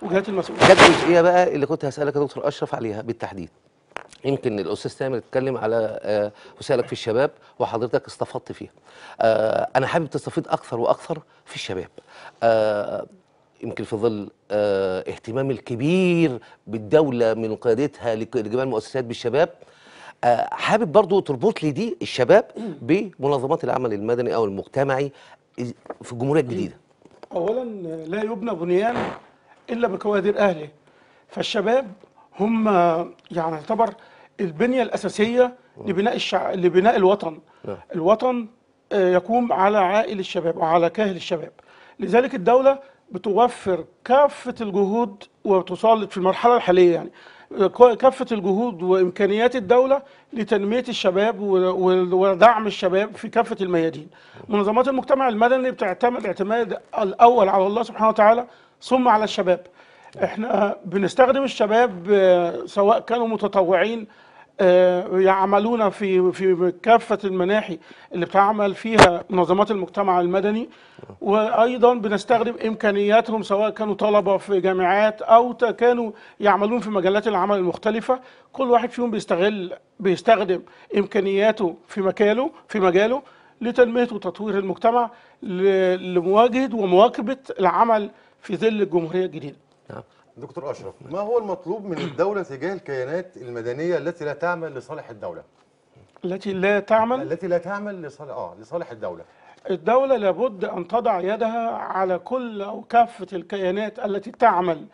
وجهات المسؤوليه جت الجزئيه بقى اللي كنت هسالك يا دكتور اشرف عليها بالتحديد يمكن الاستاذ تامر اتكلم على آه، وسائلك في الشباب وحضرتك استفدت فيها آه، انا حابب تستفيد اكثر واكثر في الشباب آه، يمكن في ظل آه، اهتمام الكبير بالدوله من قيادتها لك- لجميع المؤسسات بالشباب آه، حابب برضو تربط لي دي الشباب بمنظمات العمل المدني او المجتمعي في الجمهوريه الجديده اولا لا يبنى بنيان الا بكوادر اهله فالشباب هم يعني يعتبر البنيه الاساسيه لبناء الشع... لبناء الوطن نعم. الوطن آه، يقوم على عائل الشباب وعلى كاهل الشباب لذلك الدوله بتوفر كافه الجهود وتسلط في المرحله الحاليه يعني آه، كافه الجهود وامكانيات الدوله لتنميه الشباب و- و- ودعم الشباب في كافه الميادين. منظمات المجتمع المدني بتعتمد اعتماد الاول على الله سبحانه وتعالى ثم على الشباب. احنا بنستخدم الشباب آه، سواء كانوا متطوعين آه، يعملون في في كافه المناحي اللي بتعمل فيها منظمات المجتمع المدني وايضا بنستخدم امكانياتهم سواء كانوا طلبه في جامعات او ت- كانوا يعملون في مجالات العمل المختلفه كل واحد فيهم بيستغل بيستخدم امكانياته في مكانه في مجاله لتنميه وتطوير المجتمع ل- لمواجهه ومواكبه العمل في ظل الجمهوريه الجديده نعم دكتور اشرف ما هو المطلوب من الدوله تجاه الكيانات المدنيه التي لا تعمل لصالح الدوله التي لا تعمل التي لا تعمل لصالح اه لصالح الدوله الدولة لابد أن تضع يدها على كل أو كافة الكيانات التي تعمل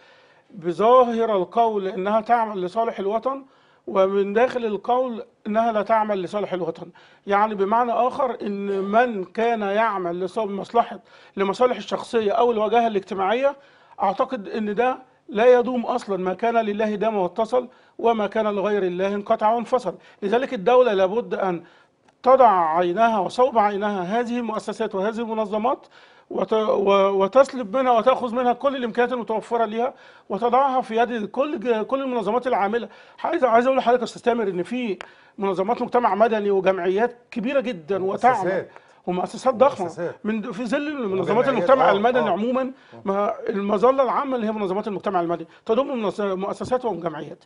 بظاهر القول أنها تعمل لصالح الوطن ومن داخل القول أنها لا تعمل لصالح الوطن يعني بمعنى آخر أن من كان يعمل لصالح مصلحة لمصالح الشخصية أو الوجاهة الاجتماعية أعتقد أن ده لا يدوم أصلا ما كان لله دام واتصل وما كان لغير الله انقطع وانفصل لذلك الدولة لابد أن تضع عينها وصوب عينها هذه المؤسسات وهذه المنظمات وت... و... وتسلب منها وتاخذ منها كل الامكانيات المتوفره لها وتضعها في يد كل ج- كل المنظمات العامله عايز عايز اقول لحضرتك يا استاذ تامر ان في منظمات مجتمع مدني وجمعيات كبيره جدا وتعمل مؤسسات. ومؤسسات ضخمه مؤسسات. من في ظل منظمات وجمعيات، المجتمع آه، المدني آه. عموما ما المظله العامه اللي هي منظمات المجتمع المدني تضم منظ- مؤسسات وجمعيات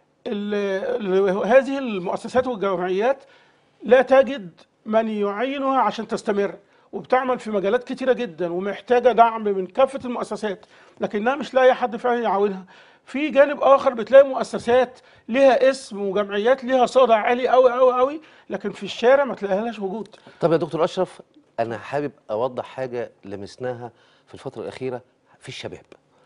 ال- ال- هذه المؤسسات والجمعيات لا تجد من يعينها عشان تستمر وبتعمل في مجالات كتيرة جدا ومحتاجة دعم من كافة المؤسسات لكنها مش لاقي حد فعلا يعاونها في جانب آخر بتلاقي مؤسسات ليها اسم وجمعيات ليها صدى عالي قوي قوي قوي لكن في الشارع ما تلاقيهاش وجود طب يا دكتور اشرف انا حابب اوضح حاجه لمسناها في الفتره الاخيره في الشباب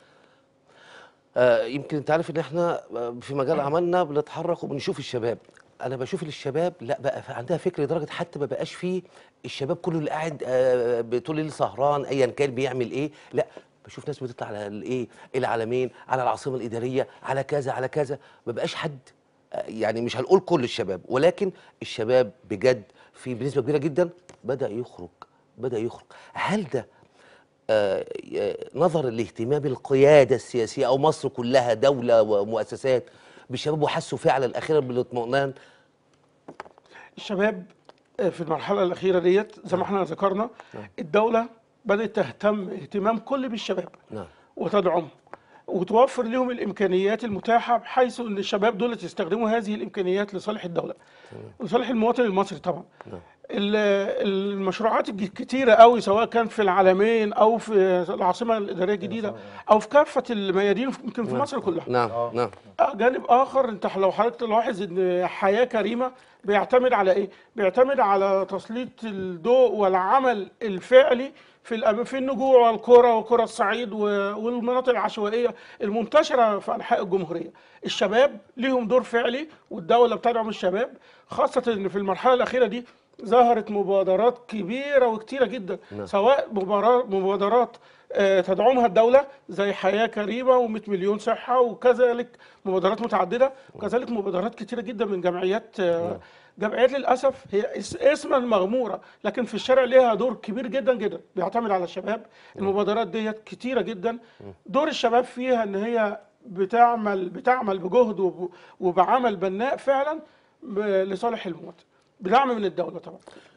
آه يمكن انت عارف ان احنا آه، في مجال عملنا بنتحرك وبنشوف الشباب انا بشوف الشباب لا بقى في- عندها فكر لدرجه حتى ما بقاش فيه الشباب كله اللي قاعد آه طول الليل سهران ايا كان بيعمل ايه لا بشوف ناس بتطلع على الايه العالمين على العاصمه الاداريه على كذا على كذا ما بقاش حد آه، يعني مش هنقول كل الشباب ولكن الشباب بجد في بنسبه كبيره جدا بدا يخرج بدا يخرج هل ده آه، آه، نظرا لاهتمام القياده السياسيه او مصر كلها دوله ومؤسسات بالشباب وحسوا فعلا اخيرا بالاطمئنان الشباب آه، في المرحلة الأخيرة ديت زي ما احنا ذكرنا الدولة بدأت تهتم اهتمام كل بالشباب نعم وتدعمهم وتوفر لهم الامكانيات المتاحه بحيث ان الشباب دول يستخدموا هذه الامكانيات لصالح الدوله لصالح المواطن المصري طبعا نعم. ال- المشروعات الج- الكتيره قوي سواء كان في العالمين او في العاصمه الاداريه الجديده او في كافه الميادين يمكن في مصر كلها نعم نعم جانب اخر انت لو حضرتك تلاحظ ان حياه كريمه بيعتمد على ايه؟ بيعتمد على تسليط الضوء والعمل الفعلي في الأم- في النجوع والقرى وقرى الصعيد و- والمناطق العشوائيه المنتشره في انحاء الجمهوريه. الشباب ليهم دور فعلي والدوله بتدعم الشباب خاصه ان في المرحله الاخيره دي ظهرت مبادرات كبيره وكتيره جدا نعم. سواء مبارا- مبادرات آه، تدعمها الدولة زي حياة كريمة و100 مليون صحة وكذلك مبادرات متعددة وكذلك مبادرات كتيرة جدا من جمعيات آه، جمعيات للأسف هي اس- اسما مغمورة لكن في الشارع ليها دور كبير جدا جدا بيعتمد على الشباب المبادرات ديت كتيرة جدا دور الشباب فيها ان هي بتعمل بتعمل بجهد وب- وبعمل بناء فعلا ب- لصالح المواطن بدعم من الدولة طبعا